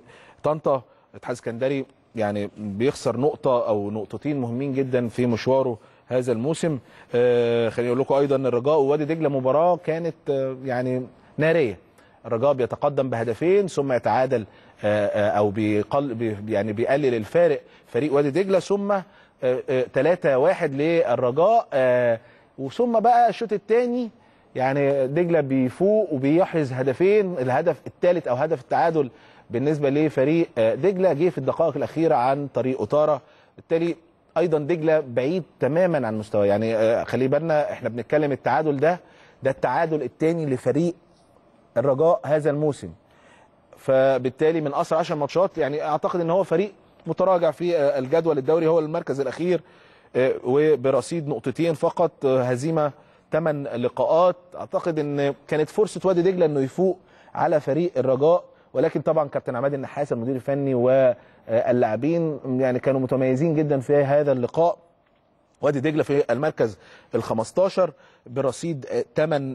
طنطا الاتحاد السكندري يعني بيخسر نقطه او نقطتين مهمين جدا في مشواره هذا الموسم آه خليني اقول لكم ايضا الرجاء ووادي دجله مباراه كانت آه يعني ناريه الرجاء بيتقدم بهدفين ثم يتعادل آه آه او بيقل بي يعني بيقلل الفارق فريق وادي دجله ثم 3 1 للرجاء آه وثم بقى الشوط الثاني يعني دجله بيفوق وبيحرز هدفين الهدف الثالث او هدف التعادل بالنسبه لفريق آه دجله جه في الدقائق الاخيره عن طريق اوتارا بالتالي ايضا دجله بعيد تماما عن مستوى يعني آه خلي بالنا احنا بنتكلم التعادل ده ده التعادل الثاني لفريق الرجاء هذا الموسم فبالتالي من اسرع 10 ماتشات يعني اعتقد ان هو فريق متراجع في الجدول الدوري هو المركز الاخير وبرصيد نقطتين فقط هزيمه 8 لقاءات اعتقد ان كانت فرصه وادي دجله انه يفوق على فريق الرجاء ولكن طبعا كابتن عماد النحاس المدير الفني واللاعبين يعني كانوا متميزين جدا في هذا اللقاء وادي دجله في المركز ال 15 برصيد 8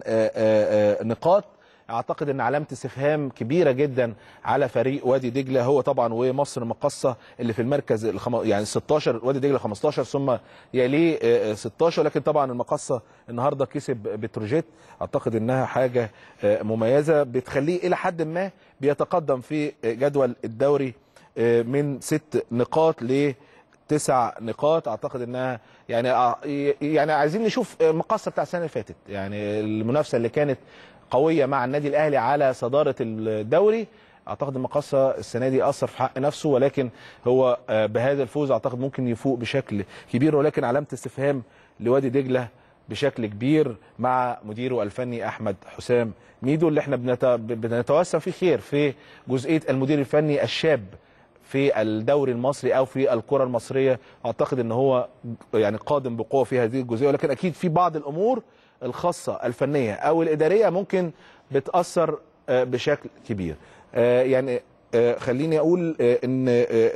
نقاط اعتقد ان علامه استفهام كبيره جدا على فريق وادي دجله هو طبعا ومصر مقصه اللي في المركز الخم... يعني 16 وادي دجله 15 ثم يليه 16 لكن طبعا المقصه النهارده كسب بتروجيت اعتقد انها حاجه مميزه بتخليه الى حد ما بيتقدم في جدول الدوري من ست نقاط ل تسع نقاط اعتقد انها يعني يعني عايزين نشوف المقصه بتاع السنه اللي فاتت يعني المنافسه اللي كانت قويه مع النادي الاهلي على صداره الدوري اعتقد المقصه السنه دي اثر في حق نفسه ولكن هو بهذا الفوز اعتقد ممكن يفوق بشكل كبير ولكن علامه استفهام لوادي دجله بشكل كبير مع مديره الفني احمد حسام ميدو اللي احنا بنتوسم فيه خير في جزئيه المدير الفني الشاب في الدوري المصري او في الكره المصريه اعتقد ان هو يعني قادم بقوه في هذه الجزئيه ولكن اكيد في بعض الامور الخاصه الفنيه او الاداريه ممكن بتاثر بشكل كبير يعني خليني اقول ان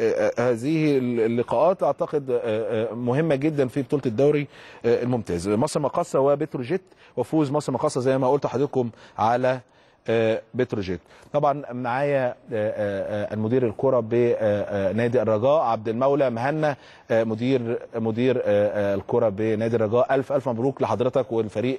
هذه اللقاءات اعتقد مهمه جدا في بطوله الدوري الممتاز مصر مقاصه وبتروجيت وفوز مصر مقاصه زي ما قلت لحضراتكم على بتروجيت طبعا معايا المدير الكره بنادي الرجاء عبد المولى مهنا مدير مدير الكره بنادي الرجاء الف الف مبروك لحضرتك والفريق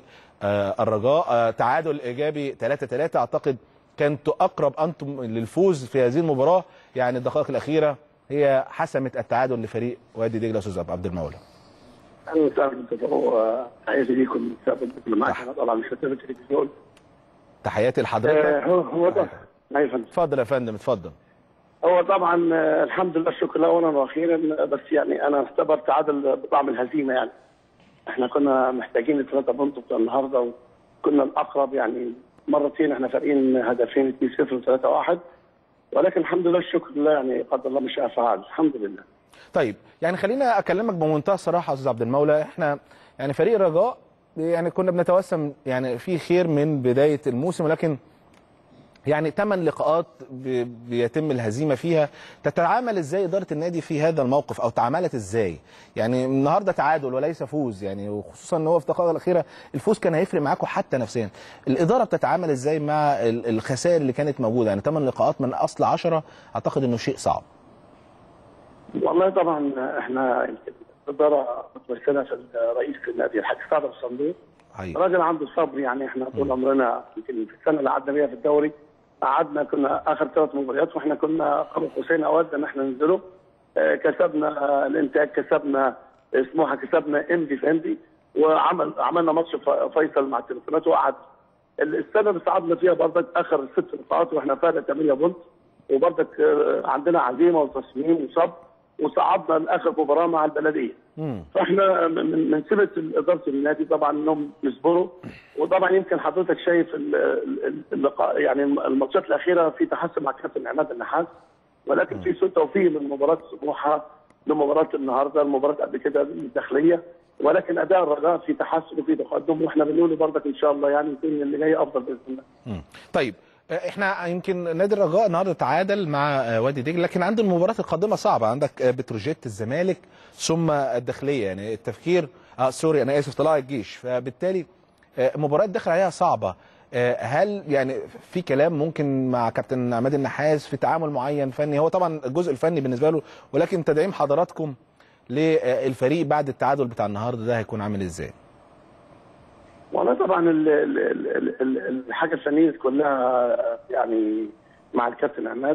الرجاء تعادل ايجابي 3 3 اعتقد كنتوا اقرب انتم للفوز في هذه المباراه يعني الدقائق الاخيره هي حسمت التعادل لفريق وادي دجله استاذ عبد المولى اهلا وسهلا تحياتي ليكم اللي معاك طبعا مش التلفزيون تحياتي لحضرتك آه هو هو ده اتفضل يا فندم اتفضل هو طبعا آه الحمد لله الشكر لله اولا واخيرا بس يعني انا اعتبر تعادل بطعم الهزيمه يعني احنا كنا محتاجين الثلاثه بونت بتوع النهارده وكنا الاقرب يعني مرتين احنا فارقين هدفين 2 0 و3 1 ولكن الحمد لله الشكر لله يعني قدر الله مش فعال الحمد لله طيب يعني خلينا اكلمك بمنتهى الصراحه يا استاذ عبد المولى احنا يعني فريق الرجاء يعني كنا بنتوسم يعني في خير من بدايه الموسم ولكن يعني ثمان لقاءات بيتم الهزيمه فيها تتعامل ازاي اداره النادي في هذا الموقف او تعاملت ازاي يعني النهارده تعادل وليس فوز يعني وخصوصا ان هو في الدقائق الاخيره الفوز كان هيفرق معاكم حتى نفسيا الاداره بتتعامل ازاي مع الخسائر اللي كانت موجوده يعني ثمان لقاءات من اصل 10 اعتقد انه شيء صعب والله طبعا احنا يمكن الاداره متمثله في رئيس النادي الحاج سعد الصندوق راجل عنده صبر يعني احنا طول عمرنا يمكن في السنه اللي قعدنا بيها في الدوري قعدنا كنا اخر ثلاث مباريات واحنا كنا قاب قوسين اود ان احنا ننزله اه كسبنا الانتاج كسبنا سموحه كسبنا امدي في امدي وعمل عملنا ماتش فيصل مع التليفونات وقعد السنه اللي صعدنا فيها برضك اخر ست نقاط واحنا فارق 8 بونت وبرضك اه عندنا عزيمه وتصميم وصبر وصعدنا لاخر مباراه مع البلديه. مم. فاحنا من من سمه اداره النادي طبعا انهم يصبروا وطبعا يمكن حضرتك شايف اللقاء يعني الماتشات الاخيره في تحسن مع كابتن عماد النحاس ولكن مم. في سوء توفيق من مباراه سموحه لمباراه النهارده المباراه قبل كده الداخليه ولكن اداء الرجاء في تحسن وفي تقدم واحنا بنقول برضك ان شاء الله يعني يكون اللي جاي افضل باذن الله. مم. طيب احنا يمكن نادي الرجاء النهارده تعادل مع وادي دجله لكن عنده المباريات القادمه صعبه عندك بتروجيت الزمالك ثم الداخليه يعني التفكير اه سوري انا اسف طلائع الجيش فبالتالي مباريات داخل عليها صعبه هل يعني في كلام ممكن مع كابتن عماد النحاس في تعامل معين فني هو طبعا الجزء الفني بالنسبه له ولكن تدعيم حضراتكم للفريق بعد التعادل بتاع النهارده ده هيكون عامل ازاي؟ والله طبعا ال ال ال ال الحاجه الفنيه كلها يعني مع الكابتن عماد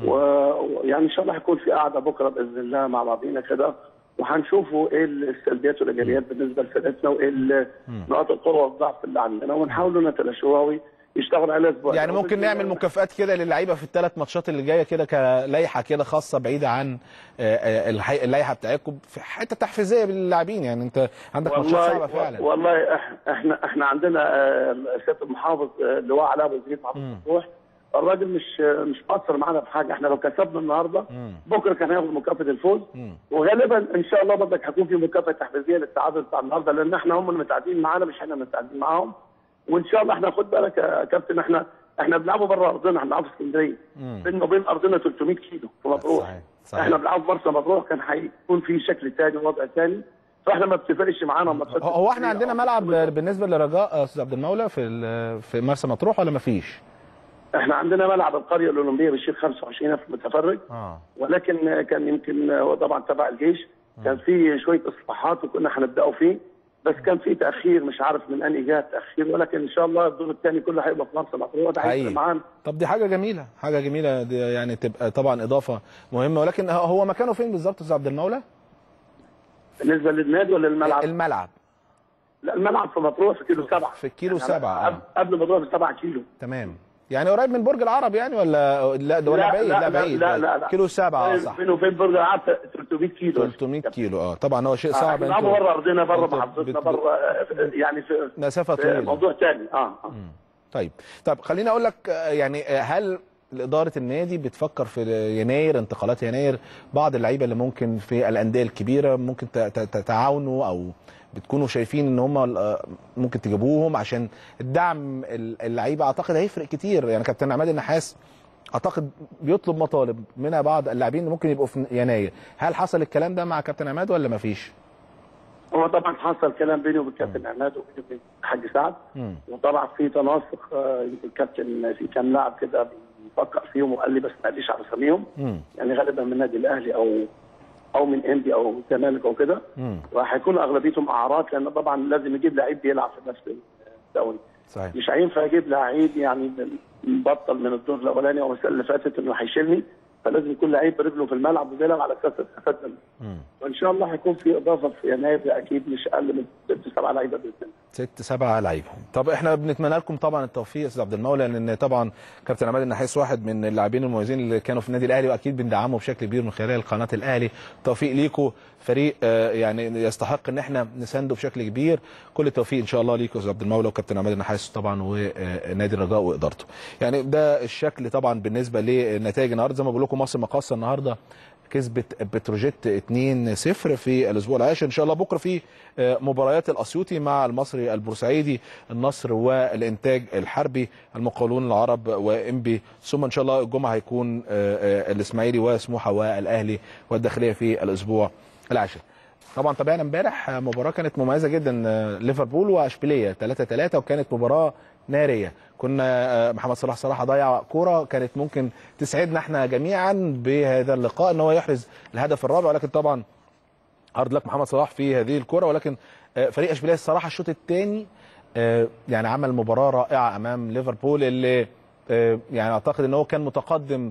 ويعني ان شاء الله هيكون في قعده بكره باذن الله مع بعضينا كده وهنشوفوا ايه السلبيات والايجابيات بالنسبه لفرقتنا وايه نقاط القوه والضعف اللي عندنا ونحاول نتلاشوها يشتغل عليها اسبوع يعني ممكن نعمل مكافآت كده للعيبه في الثلاث ماتشات اللي جايه كده كلائحه كده خاصه بعيده عن اللائحه بتاعتكم في حته تحفيزيه للاعبين يعني انت عندك ماتشات صعبه فعلا والله احنا احنا عندنا سياده المحافظ اللي هو علاء ابو زيد محافظ مفتوح الراجل مش مش مقصر معانا في حاجه احنا لو كسبنا النهارده بكره كان هياخد مكافاه الفوز وغالبا ان شاء الله برضك هيكون في مكافاه تحفيزيه للتعادل بتاع النهارده لان احنا هم اللي متعادلين معانا مش احنا متعادلين معاهم وان شاء الله احنا خد بالك يا كابتن احنا احنا بنلعبوا بره ارضنا احنا بنلعب في اسكندريه بيننا وبين ارضنا 300 كيلو في مطروح صحيح. صحيح. احنا بنلعب في مرسى مطروح كان هيكون في شكل ثاني ووضع ثاني فاحنا ما بتفرقش معانا ماتشات هو احنا عندنا ملعب بالنسبه لرجاء استاذ عبد المولى في في مرسى مطروح ولا ما فيش؟ احنا عندنا ملعب القريه الاولمبيه بيشيل 25000 متفرج اه ولكن كان يمكن هو طبعا تبع الجيش كان في شويه اصلاحات وكنا هنبداوا فيه بس كان في تاخير مش عارف من انهي جهه تاخير ولكن ان شاء الله الدور الثاني كله هيبقى في مرسى مطروح ده هيفرق معانا طب دي حاجه جميله حاجه جميله دي يعني تبقى طبعا اضافه مهمه ولكن هو مكانه فين بالظبط استاذ عبد المولى؟ بالنسبه للنادي ولا الملعب؟ الملعب لا الملعب في مطروح في كيلو سبعه في كيلو سبعه آه. قبل مطروح بسبعة كيلو تمام يعني قريب من برج العرب يعني ولا لا ده ولا لا بعيد لا لا بعيد لا لا, لا. كيلو سبعة اه صح بينه وبين برج العرب 300 كيلو 300 كيلو اه طبعا هو شيء آه صعب بنلعبوا بره ارضنا بره انتوا محافظتنا بت- بره يعني في مسافه في طويله موضوع ثاني اه, آه. طيب طب خليني اقول لك آه، يعني آه، هل إدارة النادي بتفكر في يناير انتقالات يناير بعض اللعيبة اللي ممكن في الأندية الكبيرة ممكن ت- ت- تتعاونوا أو بتكونوا شايفين ان هم آه، ممكن تجيبوهم عشان الدعم ال- اللعيبه اعتقد هيفرق كتير يعني كابتن عماد النحاس اعتقد بيطلب مطالب منها بعض اللاعبين اللي ممكن يبقوا في يناير هل حصل الكلام ده مع كابتن عماد ولا مفيش؟ هو طبعا حصل كلام بيني وبين كابتن عماد وبيني وبين الحاج سعد مم. وطبعا في تناسق آه، يمكن الكابتن في كام لاعب كده بيفكر فيهم وقال لي بس ما قاليش على اساميهم مم. يعني غالبا من النادي الاهلي او او من اندي او الزمالك او كده مم. وهيكون اغلبيتهم اعراض لان طبعا لازم يجيب لعيب بيلعب في نفس الدوري صحيح مش هينفع يجيب لعيب يعني بطل من الدور الاولاني او السنه اللي فاتت انه هيشيلني فلازم يكون لعيب برجله في الملعب وبيلعب على اساس استفاد منه مم. وان شاء الله هيكون في اضافه في يناير اكيد مش اقل من ست سبع لعيبه باذن الله ست سبعة لعيبه طب احنا بنتمنى لكم طبعا التوفيق يا استاذ عبد المولى لان طبعا كابتن عماد النحاس واحد من اللاعبين المميزين اللي كانوا في النادي الاهلي واكيد بندعمه بشكل كبير من خلال قناه الاهلي توفيق ليكم فريق آه، يعني يستحق ان احنا نسانده بشكل كبير كل التوفيق ان شاء الله ليكم يا استاذ عبد المولى وكابتن عماد النحاس طبعا ونادي الرجاء وادارته يعني ده الشكل طبعا بالنسبه لنتائج النهارده زي ما بقول لكم مصر مقاصه النهارده كسبت بتروجيت 2-0 في الاسبوع العاشر ان شاء الله بكره في آه، مباريات الاسيوطي مع المصري البورسعيدي النصر والانتاج الحربي المقاولون العرب وانبي ثم ان شاء الله الجمعه هيكون آه، آه، الاسماعيلي وسموحه والاهلي والداخليه في الاسبوع العاشر طبعا تابعنا امبارح آه، مباراه كانت مميزه جدا آه، ليفربول واشبيليه 3 3 وكانت مباراه ناريه كنا آه، محمد صلاح صراحه ضيع كوره كانت ممكن تسعدنا احنا جميعا بهذا اللقاء ان هو يحرز الهدف الرابع ولكن طبعا هارد لك محمد صلاح في هذه الكره ولكن آه، فريق اشبيليه الصراحه الشوط الثاني يعني عمل مباراه رائعه امام ليفربول اللي آه، يعني اعتقد ان هو كان متقدم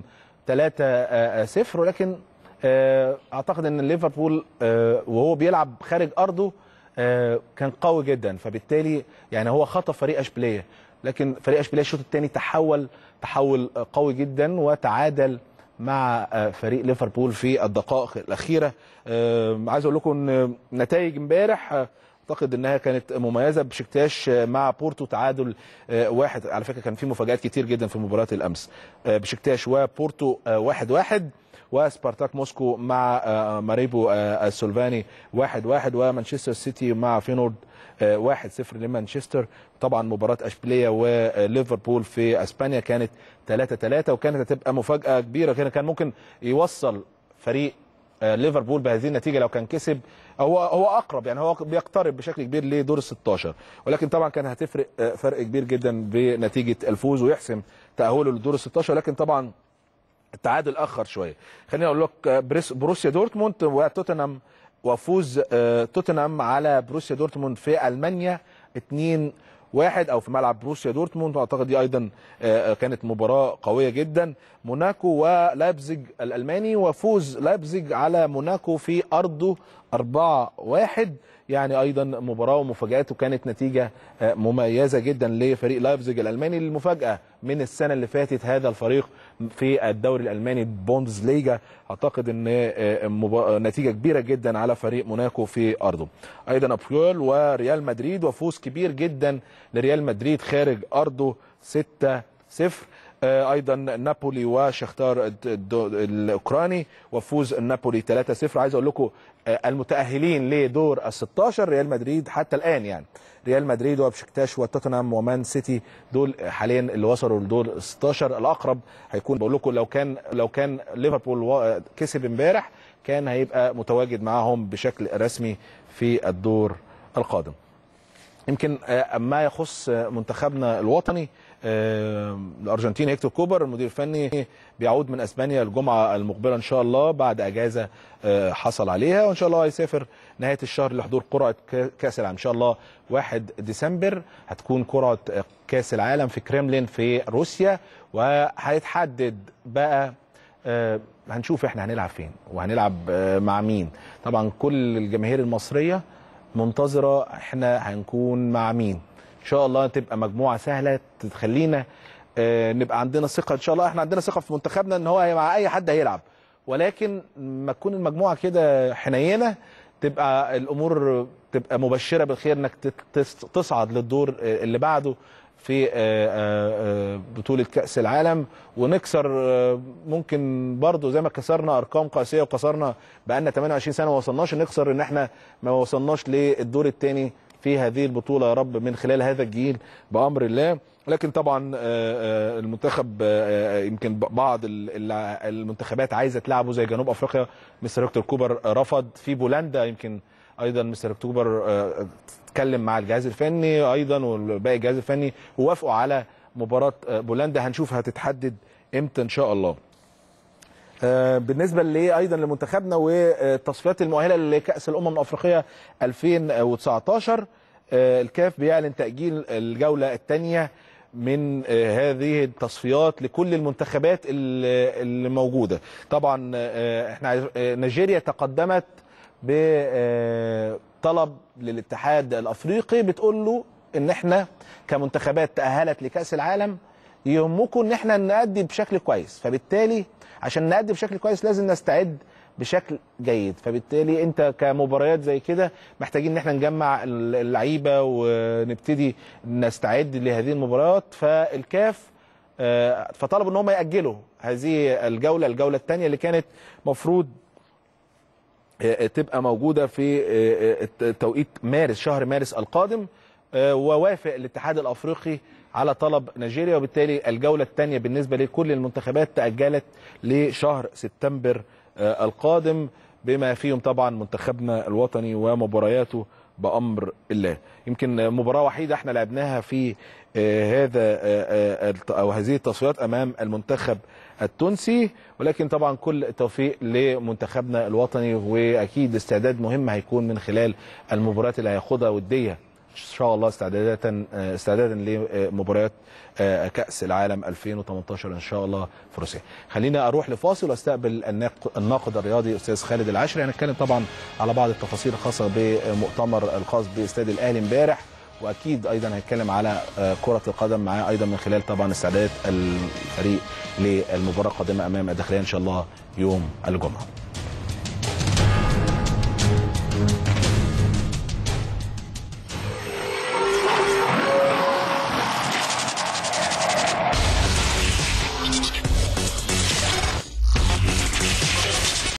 3 0 ولكن آه، اعتقد ان ليفربول آه، وهو بيلعب خارج ارضه آه، كان قوي جدا فبالتالي يعني هو خطف فريق اشبيليه لكن فريق اشبيليه الشوط الثاني تحول تحول آه، قوي جدا وتعادل مع آه، فريق ليفربول في الدقائق الاخيره آه، عايز اقول لكم ان نتائج امبارح آه، اعتقد انها كانت مميزه بشكتاش آه، مع بورتو تعادل آه، واحد على فكره كان في مفاجات كتير جدا في مباراه الامس آه، بشكتاش وبورتو آه، واحد واحد وسبارتاك موسكو مع آه، ماريبو آه، السلفاني واحد واحد ومانشستر سيتي مع فينورد آه، واحد صفر لمانشستر طبعا مباراة اشبيلية وليفربول في اسبانيا كانت 3 3 وكانت هتبقى مفاجأة كبيرة كان كان ممكن يوصل فريق ليفربول بهذه النتيجه لو كان كسب هو هو اقرب يعني هو بيقترب بشكل كبير لدور ال 16 ولكن طبعا كان هتفرق فرق كبير جدا بنتيجه الفوز ويحسم تاهله لدور ال 16 لكن طبعا التعادل اخر شويه خليني اقول لك بروسيا دورتموند وتوتنهام وفوز توتنهام على بروسيا دورتموند في المانيا 2 واحد او في ملعب بروسيا دورتموند واعتقد دي ايضا كانت مباراه قويه جدا موناكو ولايبزيج الالماني وفوز لايبزيج على موناكو في ارضه 4 1 يعني ايضا مباراه ومفاجات وكانت نتيجه مميزه جدا لفريق لايبزيج الالماني المفاجاه من السنه اللي فاتت هذا الفريق في الدوري الالماني بوندز ليجا اعتقد ان نتيجه كبيره جدا على فريق موناكو في ارضه ايضا ابيول وريال مدريد وفوز كبير جدا لريال مدريد خارج ارضه 6 0 ايضا نابولي وشختار الاوكراني وفوز نابولي 3-0 عايز اقول لكم المتاهلين لدور ال 16 ريال مدريد حتى الان يعني ريال مدريد وبشكتاش وتوتنهام ومان سيتي دول حاليا اللي وصلوا لدور ال 16 الاقرب هيكون بقول لكم لو كان لو كان ليفربول كسب امبارح كان هيبقى متواجد معاهم بشكل رسمي في الدور القادم يمكن ما يخص منتخبنا الوطني الارجنتيني هيكتور كوبر المدير الفني بيعود من اسبانيا الجمعه المقبله ان شاء الله بعد اجازه حصل عليها وان شاء الله هيسافر نهايه الشهر لحضور قرعه كاس العالم ان شاء الله 1 ديسمبر هتكون قرعه كاس العالم في كريملين في روسيا وهيتحدد بقى هنشوف احنا هنلعب فين وهنلعب مع مين طبعا كل الجماهير المصريه منتظره احنا هنكون مع مين ان شاء الله تبقى مجموعه سهله تخلينا اه نبقى عندنا ثقه ان شاء الله احنا عندنا ثقه في منتخبنا ان هو مع اي حد هيلعب ولكن ما تكون المجموعه كده حنينه تبقى الامور تبقى مبشره بالخير انك تصعد للدور اللي بعده في بطولة كأس العالم ونكسر ممكن برضو زي ما كسرنا أرقام قاسية وكسرنا بقالنا 28 سنة ما وصلناش نكسر إن احنا ما وصلناش للدور الثاني في هذه البطولة يا رب من خلال هذا الجيل بأمر الله لكن طبعا المنتخب يمكن بعض المنتخبات عايزة تلعبه زي جنوب أفريقيا مستر هيكتور كوبر رفض في بولندا يمكن ايضا مستر اكتوبر اتكلم مع الجهاز الفني ايضا وباقي الجهاز الفني ووافقوا على مباراه بولندا هنشوف هتتحدد امتى ان شاء الله بالنسبه لي ايضا لمنتخبنا والتصفيات المؤهله لكاس الامم الافريقيه 2019 الكاف بيعلن تاجيل الجوله الثانيه من هذه التصفيات لكل المنتخبات اللي موجوده طبعا احنا نيجيريا تقدمت بطلب للاتحاد الافريقي بتقول له ان احنا كمنتخبات تاهلت لكاس العالم يهمكم ان احنا نأدي بشكل كويس فبالتالي عشان نأدي بشكل كويس لازم نستعد بشكل جيد فبالتالي انت كمباريات زي كده محتاجين ان احنا نجمع اللعيبه ونبتدي نستعد لهذه المباريات فالكاف فطلبوا ان هم ياجلوا هذه الجوله الجوله الثانيه اللي كانت مفروض تبقى موجوده في توقيت مارس شهر مارس القادم ووافق الاتحاد الافريقي على طلب نيجيريا وبالتالي الجوله الثانيه بالنسبه لكل المنتخبات تاجلت لشهر سبتمبر القادم بما فيهم طبعا منتخبنا الوطني ومبارياته بامر الله يمكن مباراه وحيده احنا لعبناها في هذا او هذه التصفيات امام المنتخب التونسي ولكن طبعا كل التوفيق لمنتخبنا الوطني واكيد استعداد مهم هيكون من خلال المباريات اللي هياخدها وديه ان شاء الله استعدادا استعدادا لمباريات كاس العالم 2018 ان شاء الله في روسيا. خلينا اروح لفاصل واستقبل الناقد الرياضي استاذ خالد العشري هنتكلم طبعا على بعض التفاصيل الخاصه بمؤتمر الخاص باستاد الاهلي امبارح واكيد ايضا هنتكلم على كره القدم معاه ايضا من خلال طبعا استعدادات الفريق للمباراه القادمه امام الداخليه ان شاء الله يوم الجمعه.